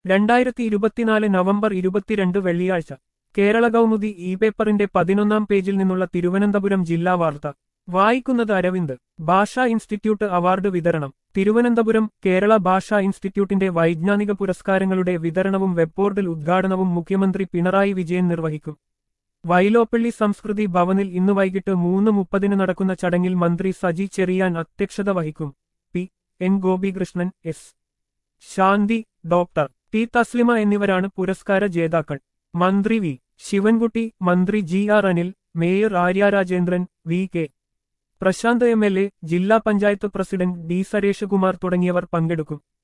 രണ്ടായിരത്തി ഇരുപത്തിനാല് നവംബർ ഇരുപത്തിരണ്ട് വെള്ളിയാഴ്ച കേരള കൗമുദി ഇ പേപ്പറിന്റെ പതിനൊന്നാം പേജിൽ നിന്നുള്ള തിരുവനന്തപുരം ജില്ലാ വാർത്ത വായിക്കുന്നത് അരവിന്ദ് ഭാഷാ ഇൻസ്റ്റിറ്റ്യൂട്ട് അവാർഡ് വിതരണം തിരുവനന്തപുരം കേരള ഭാഷാ ഇൻസ്റ്റിറ്റ്യൂട്ടിന്റെ വൈജ്ഞാനിക പുരസ്കാരങ്ങളുടെ വിതരണവും വെബ്ബോർഡിൽ ഉദ്ഘാടനവും മുഖ്യമന്ത്രി പിണറായി വിജയൻ നിർവഹിക്കും വൈലോപ്പള്ളി സംസ്കൃതി ഭവനിൽ ഇന്ന് വൈകിട്ട് മൂന്ന് മുപ്പതിന് നടക്കുന്ന ചടങ്ങിൽ മന്ത്രി സജി ചെറിയാൻ അധ്യക്ഷത വഹിക്കും P N Gopikrishnan S Shanthi doctor T Thaslima എന്നിവരാണ് പുരസ്കാര ജേതാക്കൾ മന്ത്രി വി ശിവൻകുട്ടി മന്ത്രി G R Anil mayor Arya Rajendran V K Prasanth M L A ജില്ലാ പഞ്ചായത്ത് പ്രസിഡന്റ് ഡി സരേഷകുമാർ തുടങ്ങിയവർ പങ്കെടുക്കും